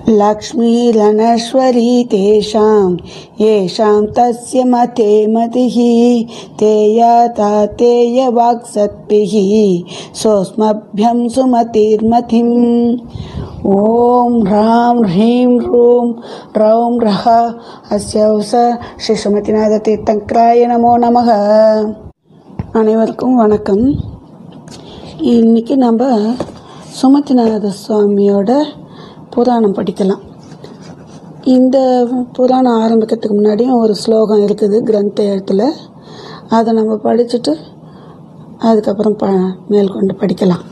लक्ष्मीरनश्वरी तेषां येषां तस्य मते मतिः तेयाता तेयवाक्सत्भिः सोऽस्मभ्यं सुमतिर्मतिम् ॐ ह्रां ह्रीं ह्रूं रौं रः अस्यौस ஸ்ரீ சுமதிநாத தீர்த்தங்கராய நமோ நமக அனைவருக்கும் வணக்கம் இன்னைக்கு நம்ம சுமதிநாத சுவாமியோட புராணம் படிக்கலாம் இந்த புராணம் ஆரம்பிக்கிறதுக்கு முன்னாடியும் ஒரு ஸ்லோகம் இருக்குது கிரந்த எழுத்தில் அதை நம்ம படிச்சுட்டு அதுக்கப்புறம் ப மேற்கொண்டு படிக்கலாம்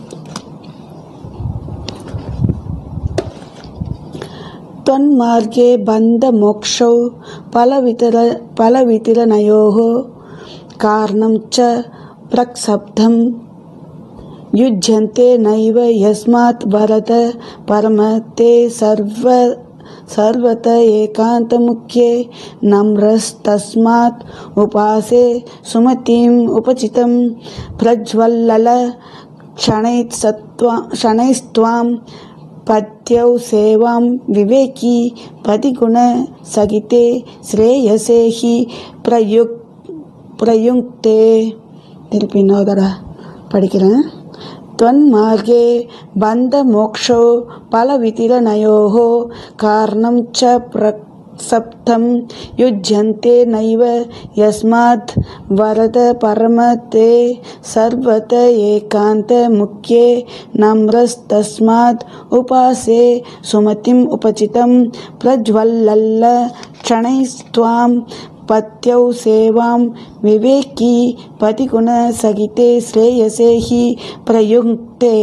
त्वन्मार्गे बन्धमोक्षौ फलवितर फलवितरणयोः कारणं च प्रक्षब्धं युज्यन्ते नैव यस्मात् वरद परम ते सर्व सर्वत एकान्तमुख्ये नम्रस्तस्मात् उपासे सुमतिम् उपचितं प्रज्वल्लल क्षणैः सत्त्वा शनैस्त्वां पत्यौ सेवां विवेकी पतिगुणसहिते श्रेयसे हि प्रयुक् प्रयुङ्क्ते திருப்பி இன்னொரு தடவை படிக்கிறேன் त्वन्मार्गे बन्धमोक्षौ फलवितिरनयोः कारणं च प्रसप्तं युज्यन्ते नैव यस्मात् वरद परम ते सर्वत एकान्तमुख्ये नम्रस्तस्मात् उपासे सुमतिम् उपचितं प्रज्वल्लल्ल क्षणैस्त्वां पत्यौ सेवां विवेकी पतिगुणसहिते श्रेयसे हि प्रयुङ्क्ते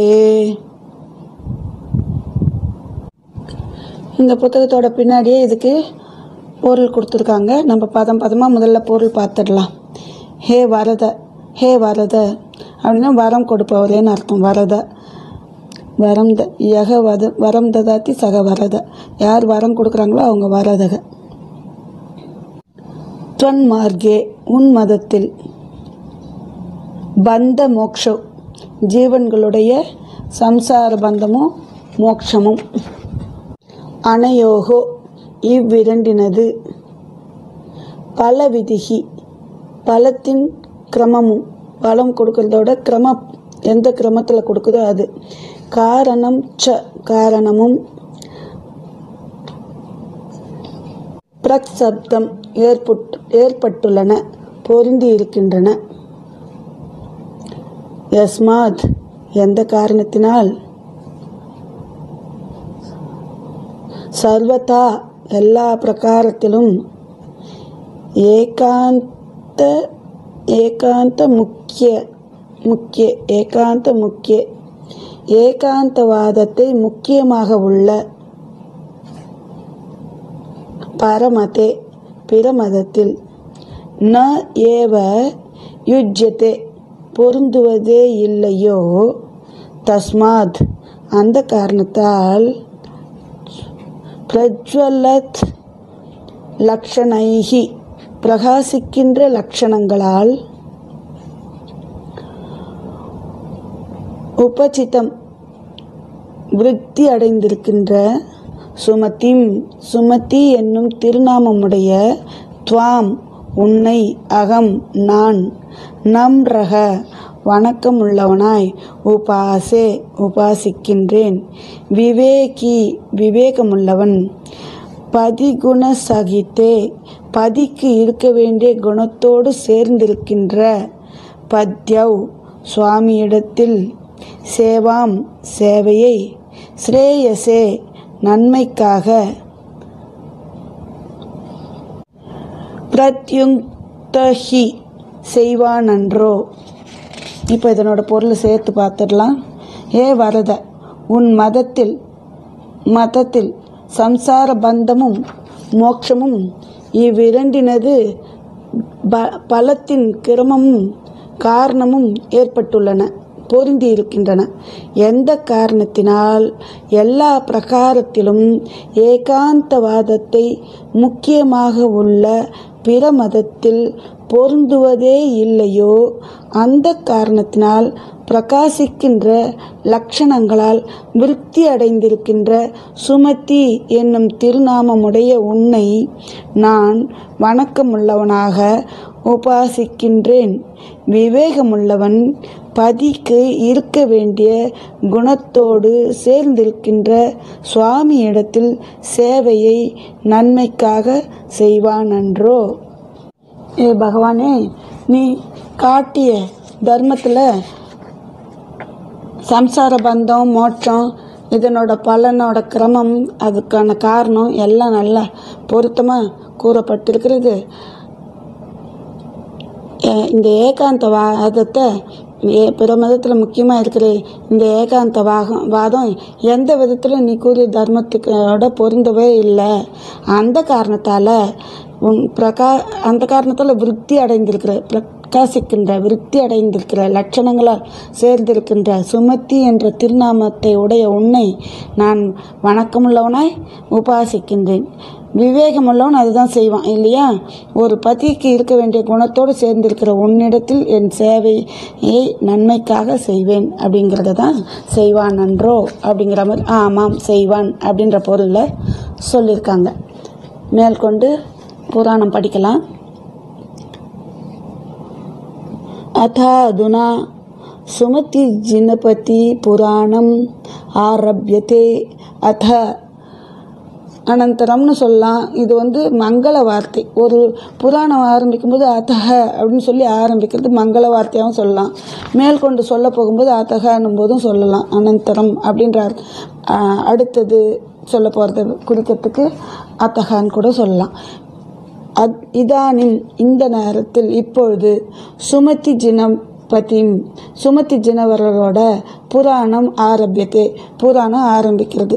இந்த புத்தகத்தோட பின்னாடியே இதுக்கு பொருள் கொடுத்துருக்காங்க நம்ம பதம் பதமாக முதல்ல பொருள் பார்த்துடலாம் ஹே வரத ஹே வரத அப்படின்னா வரம் கொடுப்பவரேன்னு அர்த்தம் வரத வரம் த யக வத வரம் ததாத்தி சக வரத யார் வரம் கொடுக்குறாங்களோ அவங்க வரதக துவன் மார்க்கே உன் மதத்தில் பந்த மோக்ஷோ ஜீவன்களுடைய சம்சார பந்தமும் மோக்ஷமும் அனயோகோ இவ்விரண்டினது பல விதிகி பலத்தின் கிரமமும் பலம் கொடுக்கறதோட கிரமம் எந்த கிரமத்தில் கொடுக்குதோ அது காரணம் ச காரணமும் பிரக்சப்தம் ஏற்பட்டு ஏற்பட்டுள்ளன பொருந்தி இருக்கின்றன யஸ்மாத் எந்த காரணத்தினால் சர்வதா எல்லா பிரகாரத்திலும் ஏகாந்த ஏகாந்த முக்கிய முக்கிய ஏகாந்த முக்கிய ஏகாந்தவாதத்தை முக்கியமாக உள்ள பரமதே பிரமதத்தில் ந ஏவ யுஜ்யத்தே பொருந்துவதே இல்லையோ தஸ்மாத் அந்த காரணத்தால் பிரஜ்வலத் லக்ஷணைகி பிரகாசிக்கின்ற லட்சணங்களால் உபசிதம் விருத்தி அடைந்திருக்கின்ற சுமதிம் சுமதி என்னும் திருநாமமுடைய துவாம் உன்னை அகம் நான் நம் ரக வணக்கமுள்ளவனாய் உபாசே உபாசிக்கின்றேன் விவேகி விவேகமுள்ளவன் பதிகுண சகித்தே பதிக்கு இருக்க வேண்டிய குணத்தோடு சேர்ந்திருக்கின்ற பத்யவ் சுவாமியிடத்தில் சேவாம் சேவையை ஸ்ரேயசே நன்மைக்காக பிரத்யுக்தஹி செய்வானன்றோ இப்போ இதனோட பொருளை சேர்த்து பார்த்துடலாம் ஏ வரத உன் மதத்தில் மதத்தில் சம்சார பந்தமும் மோட்சமும் இவ்விரண்டினது ப பலத்தின் கிரமமும் காரணமும் ஏற்பட்டுள்ளன பொருந்தி இருக்கின்றன எந்த காரணத்தினால் எல்லா பிரகாரத்திலும் ஏகாந்தவாதத்தை முக்கியமாக உள்ள பிற மதத்தில் பொருந்துவதே இல்லையோ அந்த காரணத்தினால் பிரகாசிக்கின்ற லட்சணங்களால் விருத்தி அடைந்திருக்கின்ற சுமதி என்னும் திருநாமமுடைய உன்னை நான் வணக்கமுள்ளவனாக உபாசிக்கின்றேன் விவேகமுள்ளவன் பதிக்கு இருக்க வேண்டிய குணத்தோடு சேர்ந்திருக்கின்ற சுவாமியிடத்தில் சேவையை நன்மைக்காக செய்வானன்றோ ஏ பகவானே நீ காட்டிய தர்மத்தில் சம்சார பந்தம் மோட்சம் இதனோட பலனோட கிரமம் அதுக்கான காரணம் எல்லாம் நல்லா பொருத்தமாக கூறப்பட்டிருக்கிறது ஏ- இந்த ஏகாந்த வாதத்தை ஏ- பிற மதத்தில் முக்கியமாக இருக்கிற இந்த ஏகாந்த வாகம் வாதம் எந்த விதத்தில் நீ கூறிய தர்மத்துக்கோட பொருந்தவே இல்லை அந்த காரணத்தால் உன் பிரகா அந்த காரணத்தால் விருத்தி அடைந்திருக்கிற பிரகாசிக்கின்ற விருத்தி அடைந்திருக்கிற லட்சணங்களால் சேர்ந்திருக்கின்ற சுமதி என்ற திருநாமத்தை உடைய உன்னை நான் வணக்கமுள்ளவனாய் உபாசிக்கின்றேன் விவேகமுள்ளவன் அதுதான் செய்வான் இல்லையா ஒரு பதிக்கு இருக்க வேண்டிய குணத்தோடு சேர்ந்திருக்கிற உன்னிடத்தில் என் சேவையை நன்மைக்காக செய்வேன் அப்படிங்கிறத தான் செய்வான் நன்றோ அப்படிங்கிற மாதிரி ஆமாம் செய்வான் அப்படின்ற பொருளில் சொல்லியிருக்காங்க மேற்கொண்டு புராணம் படிக்கலாம் अथाधुना सुमतिजिनपति புராணம் ஆரம்பியதே அத அனந்தரம்னு சொல்லலாம் இது வந்து மங்கள வார்த்தை ஒரு புராணம் ஆரம்பிக்கும்போது அத்தக அப்படின்னு சொல்லி ஆரம்பிக்கிறது மங்கள வார்த்தையாகவும் சொல்லலாம் மேற்கொண்டு சொல்ல போகும்போது அத்தகன்னும் போதும் சொல்லலாம் அனந்தரம் அப்படின்ற அர்த்த- ஆஹ் அடுத்தது சொல்ல போகிறத குறிக்கிறதுக்கு அத்தகான்னு கூட சொல்லலாம் அத் இதானின் இந்த நேரத்தில் இப்பொழுது சுமதி ஜினம் பத்தியும் சுமதி ஜினவரோட புராணம் ஆரம்பியது புராணம் ஆரம்பிக்கிறது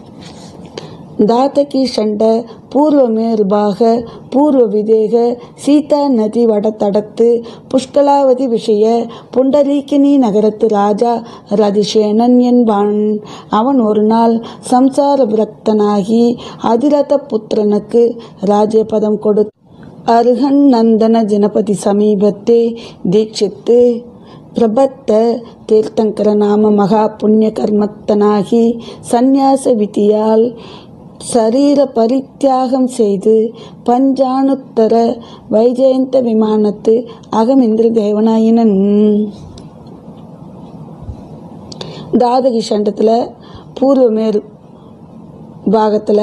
दातकी षण्ड पूर्वमेर्भाग पूर्वविदेह சீதா நதி வடத்தடத்து புஷ்கலாவதி விஷய புண்டரீக்கினி நகரத்து ராஜா ரதிசேனன் என்பான் அவன் ஒரு நாள் சம்சார விரக்தனாகி அதிரத புத்திரனுக்கு ராஜ்யபதம் கொடு அருகன் நந்தன ஜனபதி சமீபத்தே தீட்சித்து பிரபத்த தீர்த்தங்கர நாம மகா புண்ணிய கர்மத்தனாகி சந்நியாச விதியால் சரீர பரித்தியாகம் செய்து பஞ்சானுத்தர வைஜெயந்த விமானத்து அகமிந்திர தேவனாயினன் தாதகி சண்டத்தில் பூர்வமேரு பாகத்தில்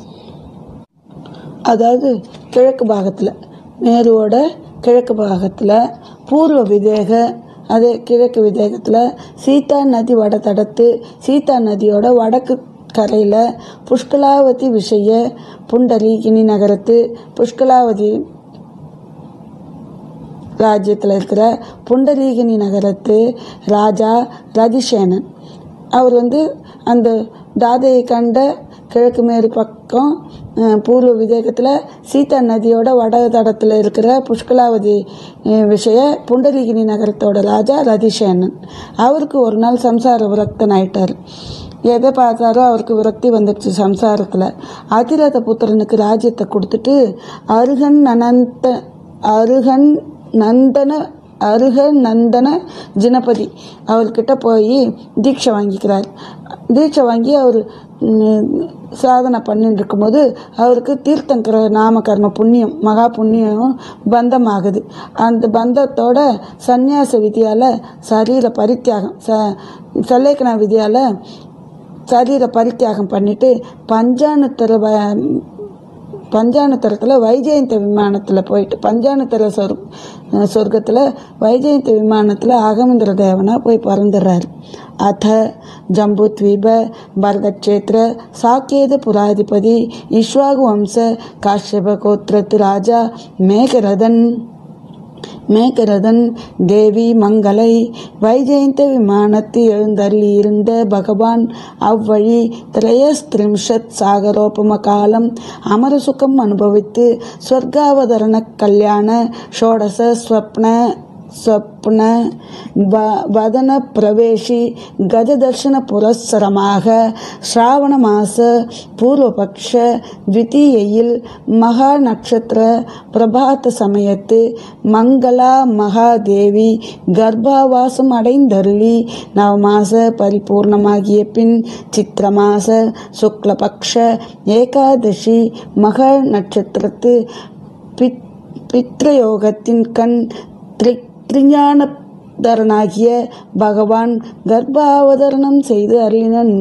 அதாவது கிழக்கு பாகத்தில் மேருவோட கிழக்கு பாகத்தில் பூர்வ விதேக அது கிழக்கு விதேகத்தில் சீதா நதி வட தடத்து சீதா நதியோட வடக்கு கரையில் புஷ்கலாவதி விஷய புண்டரீகினி நகரத்து புஷ்கலாவதி ராஜ்யத்தில் இருக்கிற புண்டரீகினி நகரத்து ராஜா ரதிசேனன் அவர் வந்து அந்த தாதையை கண்ட கிழக்கு மேற்கு பக்கம் அஹ், பூர்வ விதேகத்தில் சீதா நதியோட வட தடத்தில் இருக்கிற புஷ்கலாவதி அஹ், விஷய புண்டரீகினி நகரத்தோட ராஜா ரதிசேனன் அவருக்கு ஒரு நாள் சம்சார விரக்தன் ஆயிட்டார் எதை பார்த்தாரோ அவருக்கு விரக்தி வந்துடுச்சு சம்சாரத்தில் அதிரத புத்திரனுக்கு ராஜ்யத்தை கொடுத்துட்டு அருகன் அனந்த அருகன் நந்தன அருக நந்தன ஜினபதி அவர்கிட்ட போய் தீட்சை வாங்கிக்கிறார் தீட்சை வாங்கி அவர் ம், சாதனை பண்ணிட்டு இருக்கும்போது அவருக்கு தீர்த்தங்கர நாமகர்ம புண்ணியம் மகா புண்ணியம் பந்தமாகுது அந்த பந்தத்தோட சந்நியாச விதியால் சரீர பரித்தியாகம் ச சல்லேக்கண விதியால் சரீர பரித்தியாகம் பண்ணிட்டு பஞ்சானுத்தர வ- பஞ்சானுத்தரத்தில் வைஜெயந்த விமானத்தில் போயிட்டு பஞ்சானுத்தர சொர் சொர்க்கத்தில் வைஜெயந்த விமானத்தில் அகமந்திர தேவனா போய் பிறந்துடுறாரு அத ஜம்புத்வீப பரதக்ஷேத்திர சாக்கேத புராதிபதி இஸ்வாகு வம்ச காஷ்யப கோத்திரத்து ராஜா மேகரதன் மேகரதன் தேவி மங்களை வைஜெயந்த விமானத்தில் எழுந்தருளி இருந்த பகவான் அவ்வழி திரயஸ்திரிம்ஷத் சாகரோபம காலம் அமரசுகம் அனுபவித்து ஸ்வர்காவதரண கல்யாண ஷோடச ஸ்வப்ன ಸ್ವಪ್ನ ವ- ವದನ ಪ್ರವೇಶಿ ಗಜದರ್ಶನ புரஸ்சரமாக ஸ்ராவண மாச பூர்வபக்ஷ த்விதீயில் மகா நட்சத்திர பிரபாத்த சமயத்து மங்களா மகாதேவி கர்ப்பாவாசம் அடைந்தருளி நவமாச பரிபூர்ணமாகிய பின் சித்திர மாச சுக்லபக்ஷ ஏகாதசி மக நட்சத்திரத்து பித் பித்ரயோகத்தின் கண் திரி திரிஞானதரனாகிய பகவான் கர்ப்பாவதரணம் செய்து அருளினன்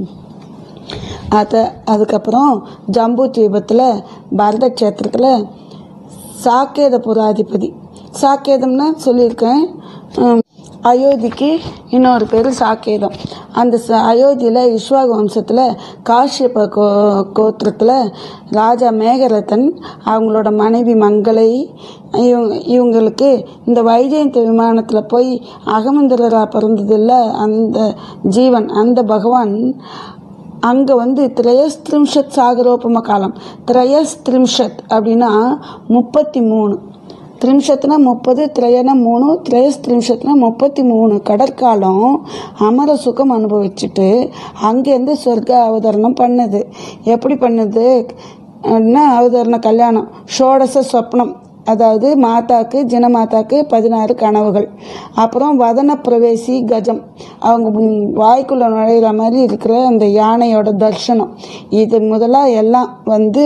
அதை அதுக்கப்புறம் ஜம்பு தீபத்தில் பரத கஷேத்திரத்தில் சாக்கேத புராதிபதி சாக்கேதம்னா சொல்லியிருக்கேன் உம், அயோத்திக்கு இன்னொரு பேர் சாக்கேதம் அந்த ச அயோத்தியில் இஸ்வாக வம்சத்தில் காஷ்யப கோ கோத்திரத்தில் ராஜா மேகரதன் அவங்களோட மனைவி மங்களை இவங்க இவங்களுக்கு இந்த வைஜெயந்தி விமானத்தில் போய் அகமந்திரரா பிறந்ததில்ல அந்த ஜீவன் அந்த பகவான் அங்கே வந்து திரயஸ்திரிம்ஷத் சாகரோபம காலம் திரயஸ்திரிம்ஷத் அப்படின்னா முப்பத்தி மூணு திரிம்ஷத்னா முப்பது திரையனா மூணு திரயஸ்திரிம்ஷத்னா முப்பத்தி மூணு கடற்காலம் அமர சுகம் அனுபவிச்சுட்டு அங்கேருந்து சொர்க்க அவதரணம் பண்ணுது எப்படி பண்ணுது அப்படின்னா அவதரண கல்யாணம் ஷோடச சொப்னம் அதாவது மாதாக்கு ஜனமாதாக்கு பதினாறு கனவுகள் அப்புறம் வதன பிரவேசி கஜம் அவங்க ம், வாய்க்குள்ள நுழையிற மாதிரி இருக்கிற அந்த யானையோட தர்சனம் இது முதலாக எல்லாம் வந்து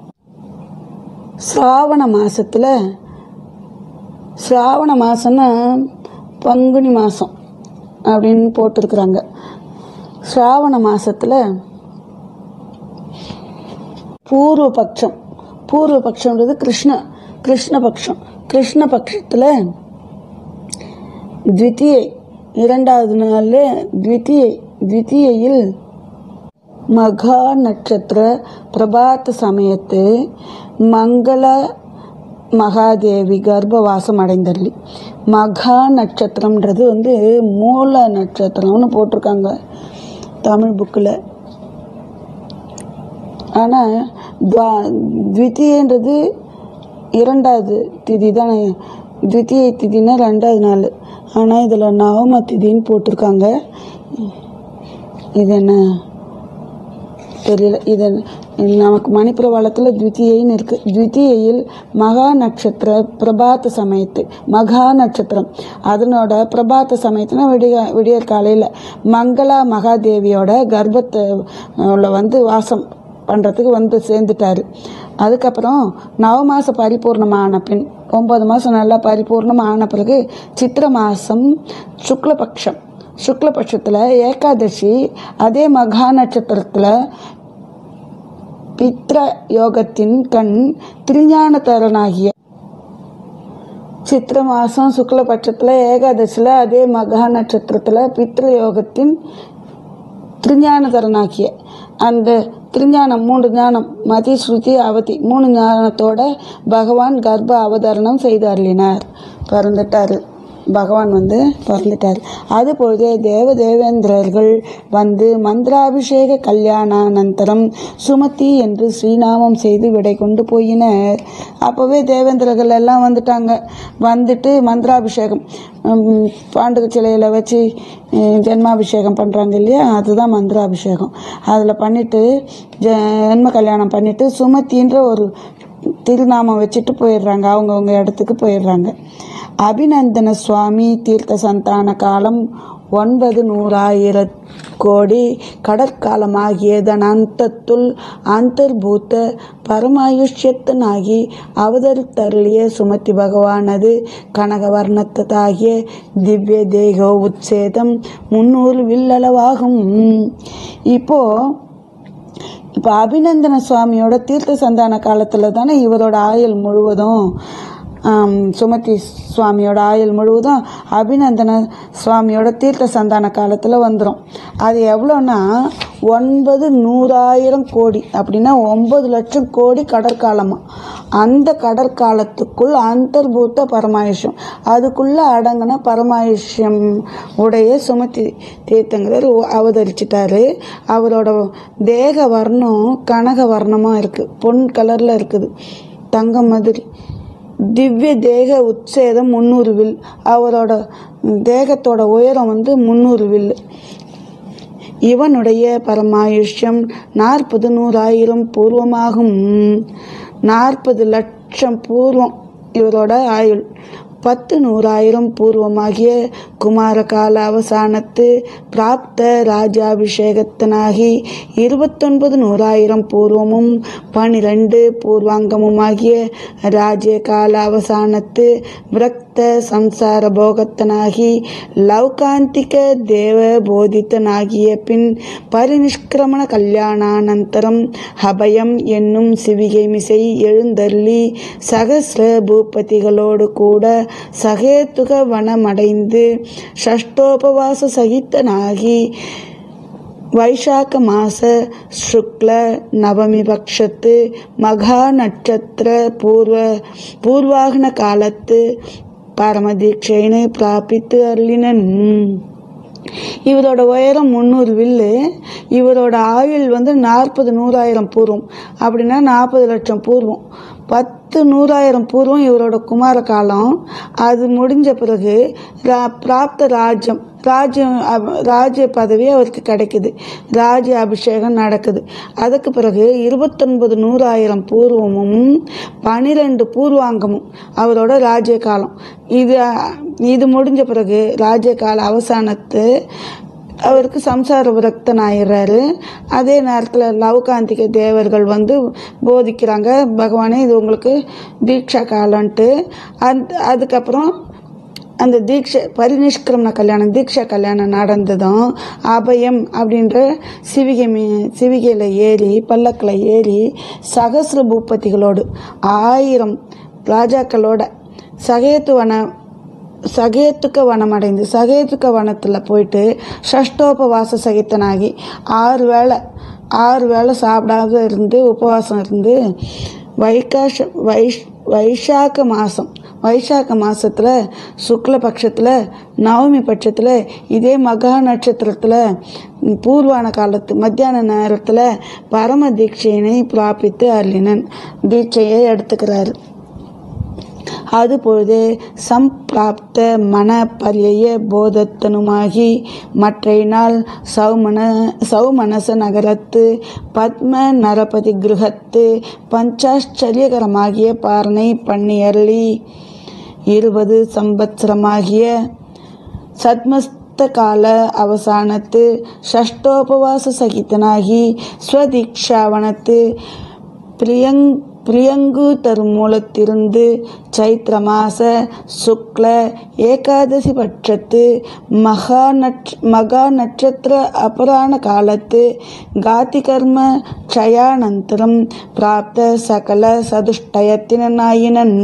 சிராவண மாசத்துல சிராவண மாசம்னா பங்குனி மாதம் அப்படின்னு போட்டிருக்கிறாங்க சிராவண மாசத்துல பூர்வ பட்சம் பூர்வ பட்சம்ன்றது கிருஷ்ண கிருஷ்ண பட்சம் கிருஷ்ண பட்சத்தில் த்விதியை இரண்டாவது நாள் த்விதியை த்விதியையில் மகா நட்சத்திர பிரபாத்த சமயத்து மங்கள மகாதேவி கர்ப்பவாசம் அடைந்தள்ளி மகா நட்சத்திரம்ன்றது வந்து மூல நட்சத்திரம்னு போட்டிருக்காங்க தமிழ் புக்கில் ஆனால் துவா த்விதியன்றது இரண்டாவது திதி தானே த்விதியை திதினா ரெண்டாவது நாள் ஆனால் இதில் நவம திதின்னு போட்டிருக்காங்க இது என்ன தெரியல இது நமக்கு மணிப்பிரவாளத்தில் த்விதியைன்னு இருக்குது த்விதியையில் மகா நட்சத்திர பிரபாத்த சமயத்து மகா நட்சத்திரம் அதனோட பிரபாத்த சமயத்துனா விடிய விடியற் காலையில் மங்களா மகாதேவியோட கர்ப்பத்தை உள்ள வந்து வாசம் பண்ணுறதுக்கு வந்து சேர்ந்துட்டாரு அதுக்கப்புறம் நவமாச பரிபூர்ணமான பின் ஒம்பது மாதம் நல்லா பரிபூர்ணமாக ஆன பிறகு சித்திர மாதம் சுக்லபக்ஷம் சுக்லபட்சத்தில் ஏகாதசி அதே மகா நட்சத்திரத்தில் பித்ர யோகத்தின் கண் திருஞானதரனாகிய சித்திர மாதம் சுக்லபட்சத்தில் ஏகாதசியில் அதே மகா நட்சத்திரத்தில் பித்ர யோகத்தின் திருஞானதரனாகிய அந்த திருஞானம் மூன்று ஞானம் மதி ஸ்ருதி அவதி மூணு ஞானத்தோட பகவான் கர்ப்ப அவதரணம் செய்து அருளினார் பிறந்துட்டார் பகவான் வந்து பிறந்துட்டார் அது பொழுதே தேவ தேவேந்திரர்கள் வந்து மந்திராபிஷேக கல்யாணானந்தரம் சுமதி என்று ஸ்ரீநாமம் செய்து விடை கொண்டு போயினர் அப்போவே தேவேந்திரர்கள் எல்லாம் வந்துட்டாங்க வந்துட்டு மந்திராபிஷேகம் உம், பாண்டுக சிலையில் வச்சு உம், ஜென்மாபிஷேகம் பண்ணுறாங்க இல்லையா அதுதான் மந்திராபிஷேகம் அதில் பண்ணிட்டு ஜென்ம கல்யாணம் பண்ணிட்டு சுமதின்ற ஒரு திருநாமம் வச்சுட்டு போயிடுறாங்க அவங்கவுங்க இடத்துக்கு போயிடுறாங்க அபிநந்தன சுவாமி தீர்த்த சந்தான காலம் ஒன்பது நூறாயிர கோடி கடற்காலமாகியதன் அந்தத்துள் அந்தர்பூத்த பரமாயுஷ்யத்தனாகி அவதரித்தருளிய சுமதி பகவானது கனகவர்ணத்ததாகிய திவ்ய தேகோ உச்சேதம் முன்னூறு வில்லளவாகும் இப்போ இப்போ அபிநந்தன சுவாமியோட தீர்த்த சந்தான காலத்தில் தானே இவரோட ஆயுள் முழுவதும் ஆம், சுமதி சுவாமியோட ஆயுள் முழுவதும் அபிநந்தன சுவாமியோட தீர்த்த சந்தான காலத்தில் வந்துடும் அது எவ்வளோன்னா ஒன்பது நூறாயிரம் கோடி அப்படின்னா ஒன்பது லட்சம் கோடி கடற்காலமாக அந்த கடற்காலத்துக்குள் அந்தர்பூத்த பரமாயுஷம் அதுக்குள்ளே அடங்கின பரமாயுஷ்யம் உடைய சுமதி தீர்த்தங்கரர் அவதரிச்சிட்டாரு அவரோட தேக வர்ணம் கனக வர்ணமாக இருக்குது பொன் கலரில் இருக்குது தங்கம் மாதிரி திவ்ய தேக உச்சேதம் முந்நூறு வில் அவரோட தேகத்தோட உயரம் வந்து முந்நூறு வில் இவனுடைய பரமாயுஷ்யம் நாற்பது நூறாயிரம் பூர்வமாகும் நாற்பது லட்சம் பூர்வம் இவரோட ஆயுள் பத்து நூறாயிரம் பூர்வமாகிய குமார கால அவசானத்து பிராப்த ராஜாபிஷேகத்தனாகி இருபத்தொன்பது நூறாயிரம் பூர்வமும் பனிரெண்டு பூர்வாங்கமுமாகிய ராஜ்ய கால அவசானத்து விரக்த சம்சார போகத்தனாகி லௌகாந்திக தேவ போதித்தனாகிய பின் பரிநிஷ்கிரமண கல்யாணானந்தரம் அபயம் என்னும் சிவிகை மிசை எழுந்தள்ளி சகசிர பூபதிகளோடு கூட சகேத்துக வனமடைந்து ஷஷ்டோபவாச சகித்தனாகி வைசாக்க மாச சுக்ல நவமி பட்சத்து மகா நட்சத்திர பூர்வ பூர்வாகன காலத்து பரமதீட்சையினை பிராபித்து அருளினன் இவரோட உயரம் முந்நூறு வில்லு இவரோட ஆயுள் வந்து நாற்பது நூறாயிரம் பூர்வம் அப்படின்னா நாற்பது லட்சம் பூர்வம் பத்து நூறாயிரம் பூர்வம் இவரோட குமார காலம் அது முடிஞ்ச பிறகு ரா- பிராப்த ராஜ்யம் ராஜ்யம் அப- ராஜ்ய பதவி அவருக்கு கிடைக்குது ராஜ்ய அபிஷேகம் நடக்குது அதுக்கு பிறகு இருபத்தொன்பது நூறாயிரம் பூர்வமும் பனிரெண்டு பூர்வாங்கமும் அவரோட ராஜ்ய காலம் இது இது முடிஞ்ச பிறகு ராஜ்ய கால அவசானத்து அவருக்கு சம்சார விரக்தன் ஆயிடுறாரு அதே நேரத்தில் லவ்காந்திக தேவர்கள் வந்து போதிக்கிறாங்க பகவானே இது உங்களுக்கு தீட்சா காலன்ட்டு அந்த அதுக்கப்புறம் அந்த தீட்சை பரிநிஷ்கிரமண கல்யாணம் தீட்சா கல்யாணம் நடந்ததும் அபயம் அப்படின்ற சிவிகை மீ சிவிகையில் ஏறி பல்லக்கில் ஏறி சகசிர பூபதிகளோடு ஆயிரம் ராஜாக்களோட சகேத்துவன சகேத்துக்க வனம் அடைந்து சகேத்துக்க வனத்தில் போயிட்டு ஷஷ்டோபவாச சகித்தனாகி ஆறு வேளை ஆறு வேளை சாப்பிடாத இருந்து உபவாசம் இருந்து வைகாஷ வைஷ் வைசாக்க மாதம் வைசாக்க மாதத்தில் சுக்ல பட்சத்தில் நவமி பட்சத்தில் இதே மகா நட்சத்திரத்தில் பூர்வான காலத்து மத்தியான நேரத்தில் பரம தீட்சையினை பிராபித்து அருளினன் தீட்சையை எடுத்துக்கிறாரு அதுபொழுது சம்பிராப்த மன பரிய போதத்தனுமாகி மற்றை நாள் சௌமன சௌமனச நகரத்து பத்ம நரபதி கிருஹத்து பஞ்சாச்சரியகரமாகிய பாரணை பண்ணியருளி இருபது சம்பத்சரமாகிய சத்மஸ்த கால அவசானத்து ஷஷ்டோபவாச சகிதனாகி ஸ்வதீக்ஷாவனத்து பிரியங் பிரியங்கு தருமூலத்திருந்து சைத்திர மாச சுக்ல ஏகாதசி பட்சத்து மகா நட்ச மகா நட்சத்திர அபராண காலத்து காதி கர்ம க்ஷயானந்தரம் பிராப்த சகல சதுஷ்டயத்தினாயினன்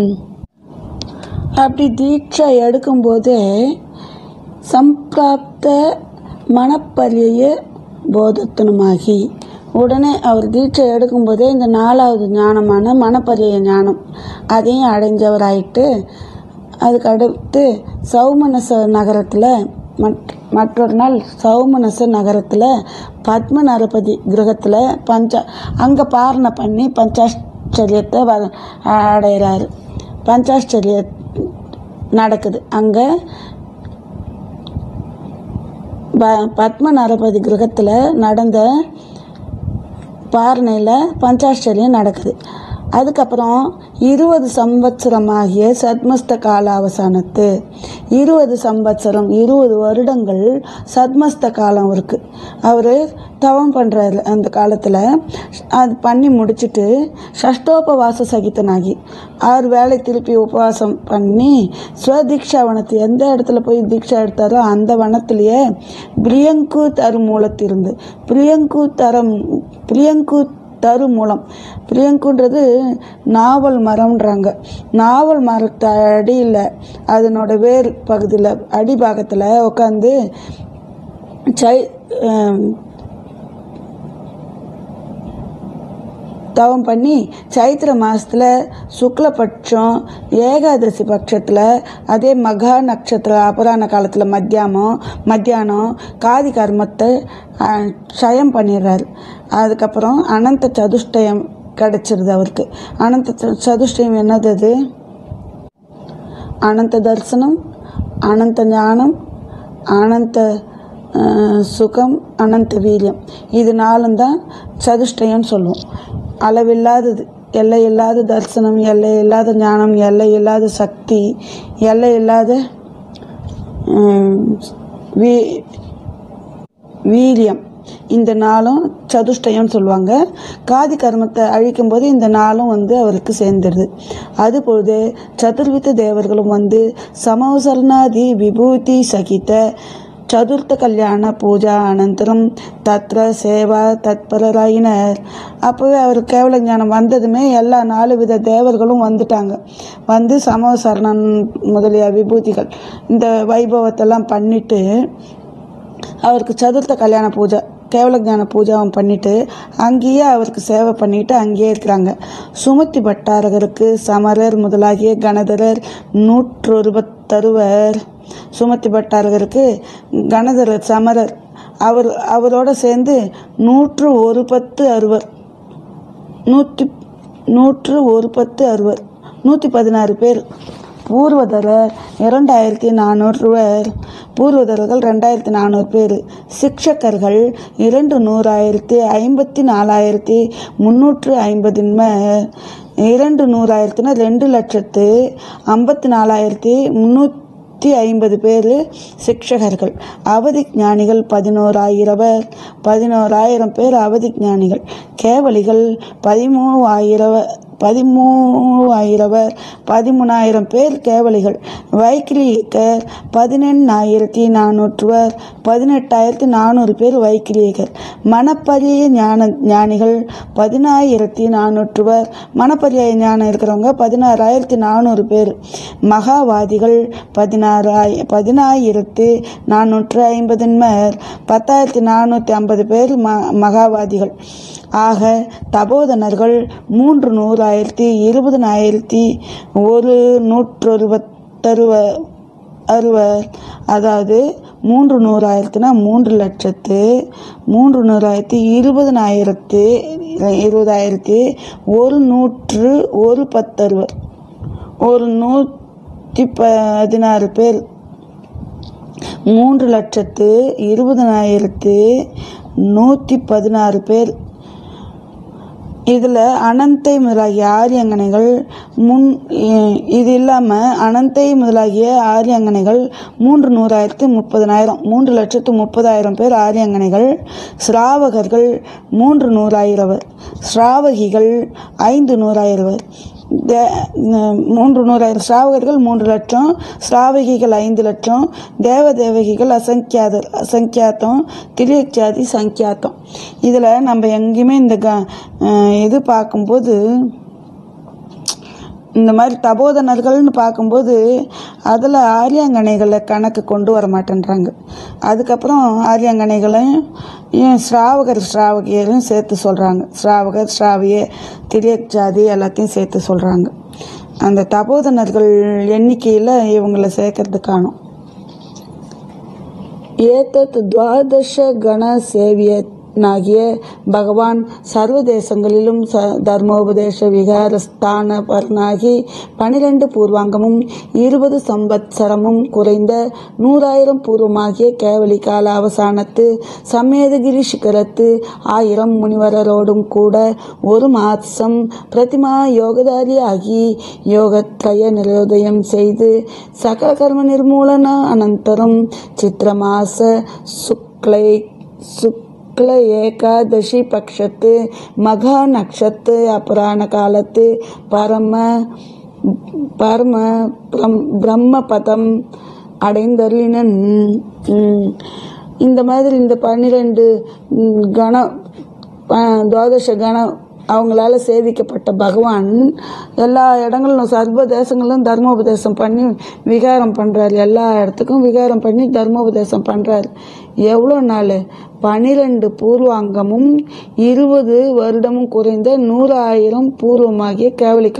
அப்படி தீட்சை எடுக்கும்போதே சம்பிராப்த மனப்பரிய போதத்தனமாகி உடனே அவர் தீட்சை எடுக்கும்போதே இந்த நாலாவது ஞானமான மனப்பரிய ஞானம் அதையும் அடைஞ்சவராயிட்டு அதுக்கு அடுத்து சௌமனச நகரத்தில் மற் மற்றொரு நாள் சௌமனச நகரத்தில் பத்ம நரபதி கிரகத்தில் பஞ்ச அங்கே பாரணை பண்ணி பஞ்சாச்சரியத்தை வ அடைகிறாரு பஞ்சாச்சரிய நடக்குது அங்கே ப- பத்ம நரபதி கிரகத்தில் நடந்த பாரணையில் பஞ்சாச்சரியம் நடக்குது அதுக்கப்புறம் இருபது சம்பத்சரமாகிய சத்மஸ்த கால அவசானத்து இருபது சம்பத்சரம் இருபது வருடங்கள் சத்மஸ்த காலம் இருக்கு அவர் தவம் பண்ணுறாரு அந்த காலத்தில் அது பண்ணி முடிச்சுட்டு ஷஷ்டோபவாச சகித்தனாகி ஆறு வேளை திருப்பி உபவாசம் பண்ணி ஸ்வதீக்ஷா வனத்து எந்த இடத்துல போய் தீட்சா எடுத்தாரோ அந்த வனத்திலேயே பிரியங்கு தரு மூலத்திருந்து பிரியங்கு தரம் பிரியங்கு தரு மூலம் பிரியங்குன்றது நாவல் மரம்ன்றாங்க நாவல் மரத்து அடியில் அதனோட வேர் பகுதியில் அடிபாகத்தில் உட்காந்து சை ஆம், தவம் பண்ணி சைத்திர மாதத்தில் சுக்லபட்சம் ஏகாதசி பட்சத்தில் அதே மகா நட்சத்திர அபராண காலத்தில் மத்தியானம் மத்தியானம் காதி கர்மத்தை அஹ், க்ஷயம் பண்ணிடுறாரு அதுக்கப்புறம் அனந்த சதுஷ்டயம் கிடச்சிருது அவருக்கு அனந்த ச- சதுஷ்டயம் என்னது அது அனந்த தரிசனம் அனந்த ஞானம் அனந்த அஹ், சுகம் அனந்த வீரியம் இது நாலும் தான் சதுஷ்டயம்னு சொல்லுவோம் அளவில்லாதது எல்லை இல்லாத தரிசனம் எல்லை இல்லாத ஞானம் எல்லை இல்லாத சக்தி எல்லை இல்லாத உம், வீ வீரியம் இந்த நாளும் சதுஷ்டயம்னு சொல்லுவாங்க காதி கர்மத்தை அழிக்கும்போது இந்த நாளும் வந்து அவருக்கு சேர்ந்துடுது அதுபொழுது சதுர்வித தேவர்களும் வந்து சமவசரணாதி விபூதி சகித சதுர்த்த கல்யாண பூஜா அனந்தரம் தத்ர சேவா தத்பரராயினர் அப்போவே அவர் கேவல ஞானம் வந்ததுமே எல்லா நாலு வித தேவர்களும் வந்துட்டாங்க வந்து சமவசரணன் முதலிய விபூதிகள் இந்த வைபவத்தெல்லாம் பண்ணிட்டு அவருக்கு சதுர்த்த கல்யாண பூஜை கேவல ஞான பூஜாவும் பண்ணிட்டு அங்கேயே அவருக்கு சேவை பண்ணிட்டு அங்கேயே இருக்கிறாங்க சுமதி பட்டாரகருக்கு சமரர் முதலாகிய கணதரர் நூற்றொருபத்தருவர் சுமதி பட்டாரகருக்கு கணதரர் சமரர் அவர் அவரோட சேர்ந்து நூற்று ஒரு பத்து அறுவர் நூற்றி நூற்று ஒரு பத்து அறுவர் நூற்றி பதினாறு பேர் பூர்வதரர் இரண்டாயிரத்தி நானூறுவர் பூர்வதர்கள் ரெண்டாயிரத்தி நானூறு பேர் சிக்ஷகர்கள் இரண்டு நூறாயிரத்தி ஐம்பத்தி நாலாயிரத்தி முந்நூற்று ஐம்பதின் மேல் இரண்டு நூறாயிரத்தினா ரெண்டு லட்சத்து ஐம்பத்தி நாலாயிரத்தி முந்நூற்றி ஐம்பது பேர் சிக்ஷகர்கள் அவதி ஞானிகள் பதினோராயிரவர் பதினோராயிரம் பேர் அவதி ஞானிகள் கேவலிகள் பதிமூவாயிரவ பதிமூவாயிரவர் பதிமூணாயிரம் பேர் கேவலிகள் வைக்கிலியக்கர் பதினெண்ணாயிரத்தி நானூற்றுவர் பதினெட்டாயிரத்தி நானூறு பேர் வைக்கிலியக்கர் மணப்பரிய ஞான ஞானிகள் பதினாயிரத்தி நானூற்றுவர் மணப்பரிய ஞானம் இருக்கிறவங்க பதினாறாயிரத்தி நானூறு பேர் மகாவாதிகள் பதினாறாய் பதினாயிரத்தி நானூற்று ஐம்பதின் மேல் பத்தாயிரத்தி நானூற்றி ஐம்பது பேர் ம மகாவாதிகள் ஆக தபோதனர்கள் மூன்று நூறாயிரத்தி இருபதனாயிரத்தி ஒரு நூற்றொருபத்தருவ அறுவர் அதாவது மூன்று நூறாயிரத்துனா மூன்று லட்சத்து மூன்று நூறாயிரத்தி இருபதனாயிரத்து இருபதாயிரத்தி ஒரு நூற்று ஒரு பத்தருவர் ஒரு நூற்றி பதினாறு பேர் மூன்று லட்சத்து இருபதனாயிரத்து நூற்றி பதினாறு பேர் இதில் அனந்தை முதலாகிய ஆரியங்கனைகள் முன் இ- இது இல்லாமல் அனந்தை முதலாகிய ஆரியங்கனைகள் மூன்று நூறாயிரத்து முப்பதனாயிரம் மூன்று லட்சத்து முப்பதாயிரம் பேர் ஆரியங்கனைகள் ஸ்ராவகர்கள் மூன்று நூறாயிரவர் ஸ்ராவகிகள் ஐந்து நூறாயிரவர் தே ந- மூன்று நூறாயிரம் ஸ்ராவகர்கள் மூன்று லட்சம் ஸ்ராவகிகள் ஐந்து லட்சம் தேவ தேவகிகள் அசங்கியாதர் அசங்கியாத்தம் திரியச்சாதி சங்கியாத்தம் இதில் நம்ம எங்கேயுமே இந்த க அஹ் இது பார்க்கும்போது இந்த மாதிரி தபோதனர்கள்னு பார்க்கும்போது அதில் ஆரியாங்கனைகளை கணக்கு கொண்டு வர மாட்டேன்றாங்க அதுக்கப்புறம் ஆரியாங்கனைகளையும் ஏன் ஸ்ராவகர் ஸ்ராவகியரையும் சேர்த்து சொல்கிறாங்க ஸ்ராவகர் ஸ்ராவிய திரியக் ஜாதி எல்லாத்தையும் சேர்த்து சொல்கிறாங்க அந்த தபோதனர்கள் எண்ணிக்கையில் இவங்களை சேர்க்கறது காணும் ஏதத் துவாதச கண சேவியனாகிய பகவான் சர்வ தேசங்களிலும் ச தர்மோபதேச விகாரஸ்தான பரனாகி பனிரெண்டு பூர்வாங்கமும் இருபது சம்பத்சரமும் குறைந்த நூறாயிரம் பூர்வமாகிய கேவலி கால அவசானத்து சம்மேதகிரி சிகரத்து ஆயிரம் முனிவரரோடும் கூட ஒரு மாசம் பிரதிமா யோகதாரி ஆகி யோகத்ரய நிரோதயம் செய்து சகல கர்ம நிர்மூலன அனந்தரம் சித்திரமாச சுக்லை சுக்ல ஏகாதசி பட்சத்து மகா நட்சத்து அபராண காலத்து பரம பரம பிரம் பிரம்ம பதம் அடைந்தருளினன் ம். இந்த மாதிரி இந்த பன்னிரெண்டு ம், கணம் ப- துவாதச கணம் அவங்களால சேவிக்கப்பட்ட பகவான் எல்லா இடங்களிலும் சர்வ தேசங்களிலும் தர்மோபதேசம் பண்ணி விகாரம் பண்ணுறாரு எல்லா இடத்துக்கும் விகாரம் பண்ணி தர்மோபதேசம் பண்ணுறாரு எவ்வளோ நாள் பனிரெண்டு பூர்வாங்கமும் இருபது வருடமும் குறைந்த நூறாயிரம் பூர்வமாகிய கேவலி காலம்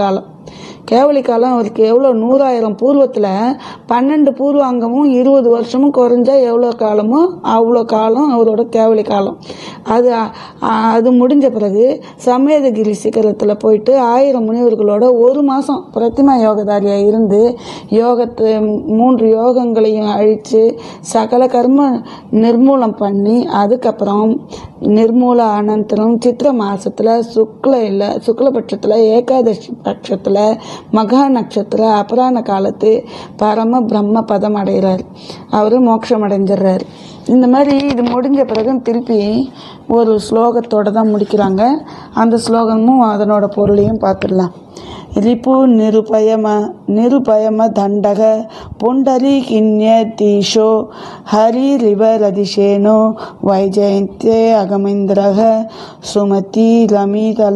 கேவலி காலம் அவருக்கு எவ்வளோ நூறாயிரம் பூர்வத்தில் பன்னெண்டு பூர்வாங்கமும் இருபது வருஷமும் குறைஞ்சா எவ்வளோ காலமோ அவ்வளோ காலம் அவரோட கேவலி காலம் அது அ- அது முடிஞ்ச பிறகு சமேதகிரி சிகரத்தில் போயிட்டு ஆயிரம் முனிவர்களோட ஒரு மாதம் பிரதிமா யோகதாரியாக இருந்து யோகத்தை மூன்று யோகங்களையும் அழித்து சகல கர்ம நிர்மூலம் பண்ணி அதுக்கப்புறம் நிர்மூல அனந்தரம் சித்திர மாசத்துல சுக்ல இல்லை சுக்லபட்சத்தில் ஏகாதசி பட்சத்தில் மகா நட்சத்திர அபராண காலத்து பரம பிரம்ம பதம் அடைகிறார் அவர் மோட்சம் அடைஞ்சிடுறாரு இந்த மாதிரி இது முடிஞ்ச பிறகு திருப்பி ஒரு ஸ்லோகத்தோட தான் முடிக்கிறாங்க அந்த ஸ்லோகமும் அதனோட பொருளையும் பார்த்துடலாம் ரிபு நிருபயம நிருபயம தண்டக புண்டரி கிண்யதீஷோ ஹரிரிவ ரதிஷேனோ வைஜயந்தே அகமிந்திரக சுமதி ரமிதல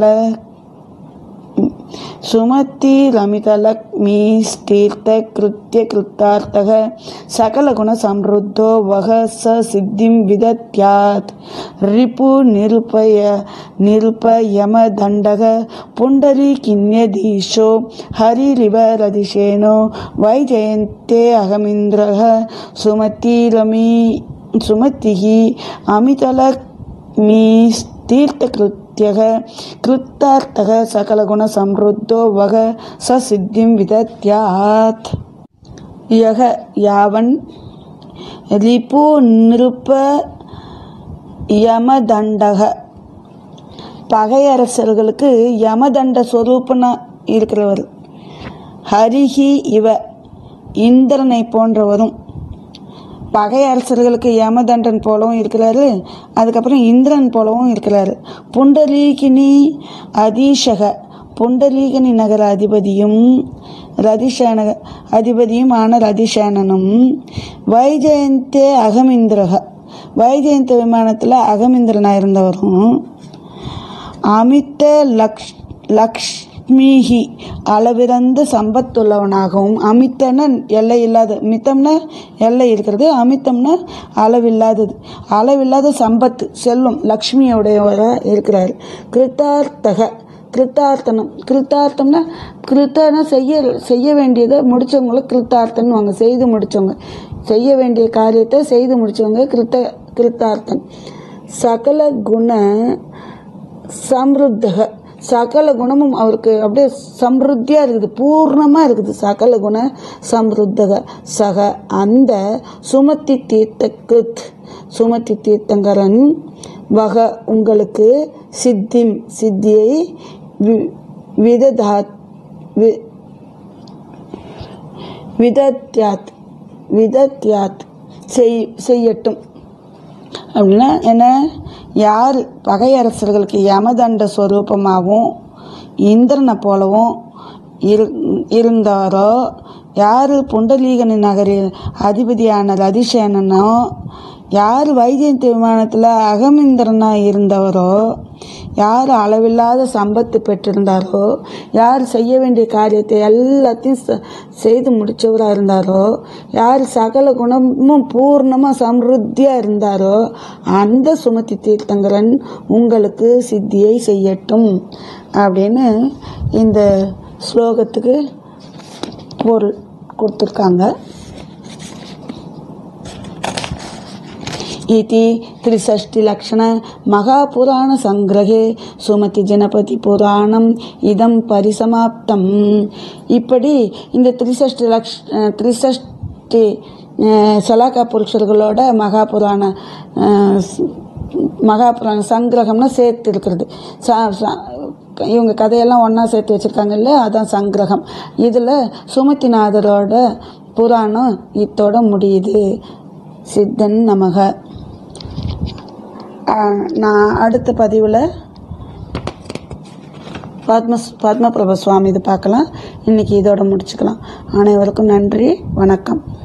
सुमतिरमितलक्ष्मीस्तीर्थकृत्यकृतार्थः सकलगुणसमृद्धो वः स सिद्धिं विदत्यात् रिपुनिरुपय निरुपयमदण्डः पुण्डरीकिन्यधीशो हरिरिव रदिशेनो वैजयन्ते अहमिन्द्रः सुमतिरमि सुमतिः अमितलक्ष्मीस्तीर्थकृत्यः कृतार्थः सकलगुणसमृद्धो वः स सिद्धिं विदत्यात् यः यावन् रिपु नृप யமதண்டக பகையரசர்களுக்கு யமதண்ட ஸ்வரூபனா இருக்கிறவர் ஹரிஹி இவ இந்திரனை போன்றவரும் பகை அரசர்களுக்கு யமதண்டன் போலவும் இருக்கிறாரு அதுக்கப்புறம் இந்திரன் போலவும் இருக்கிறாரு புண்டரீகினி அதீஷக புண்டரீகனி நகர அதிபதியும் ரதிசேன அதிபதியுமான ரதிசேனனும் வைஜெயந்தே அகமிந்திரக வைஜெயந்த விமானத்தில் அகமிந்திரனாக இருந்தவரும் அமித்த லக்ஷ் லக்ஷ்மிஹி அளவிறந்த சம்பத்துள்ளவனாகவும் அமித்தன எல்லை இல்லாத மித்தம்னா எல்லை இருக்கிறது அமித்தம்னா அளவில்லாதது அளவில்லாத சம்பத்து செல்வம் லக்ஷ்மியோடையவராக இருக்கிறார் கிருத்தார்த்தக கிருத்தார்த்தனம் கிருத்தார்த்தம்னா கிருத்தனா செய்ய செய்ய வேண்டியதை முடிச்சவங்கள கிருத்தார்த்தன் வாங்க செய்து முடிச்சவங்க செய்ய வேண்டிய காரியத்தை செய்து முடிச்சவங்க கிருத்த கிருத்தார்த்தன் சகல குண சம்ருத்தக சகல குணமும் அவருக்கு அப்படியே சம்ருத்தியாக இருக்குது பூர்ணமாக இருக்குது சகல குண சம்ருத்தக சக அந்த சுமதி தீர்த்த கிருத் சுமதி தீர்த்தங்கரன் வக உங்களுக்கு சித்திம் சித்தியை வி- விததாத் வி- விதத்யாத் விதத்யாத் செய் செய்யட்டும் அப்படின்னா என்ன யார் பகையரசர்களுக்கு யமதண்ட ஸ்வரூபமாகவும் இந்திரனை போலவும் இரு இருந்தாரோ யார் புண்டலீகனி நகரில் அதிபதியான ரதிசேனனோ யார் வைஜெயந்தி விமானத்தில் அகமிந்திரனாக இருந்தவரோ யார் அளவில்லாத சம்பத்து பெற்றிருந்தாரோ யார் செய்ய வேண்டிய காரியத்தை எல்லாத்தையும் செ- செய்து முடிச்சவராக இருந்தாரோ யார் சகல குணமும் பூர்ணமாக சம்ருத்தியாக இருந்தாரோ அந்த சுமதி தீர்த்தங்கரன் உங்களுக்கு சித்தியை செய்யட்டும் அப்படின்னு இந்த ஸ்லோகத்துக்கு பொருள் கொடுத்துருக்காங்க इति त्रिषष्टिलक्षण महापुराणसङ्ग्रहे சுமதிஜனபதி இதம் பரிசமாப்தம் இப்படி இந்த திரிசஷ்டி லக்ஷ திரிசஷ்டி அஹ், சலாக்கா புருஷர்களோட மகாபுராண அஹ், ஸ்- மகாபுராண சங்கிரகம்னா சேர்த்து இருக்கிறது ச- ச- இவங்க கதையெல்லாம் ஒன்றா சேர்த்து வச்சுருக்காங்கல்ல அதான் சங்கிரகம் இதில் சுமதிநாதரோட புராணம் இத்தோட முடியுது சித்தன் நமக ஆஹ் நான் அடுத்த பதிவில் பத்ம பத்மபிரப சுவாமி இது பார்க்கலாம் இன்னைக்கு இதோட முடிச்சுக்கலாம் அனைவருக்கும் நன்றி வணக்கம்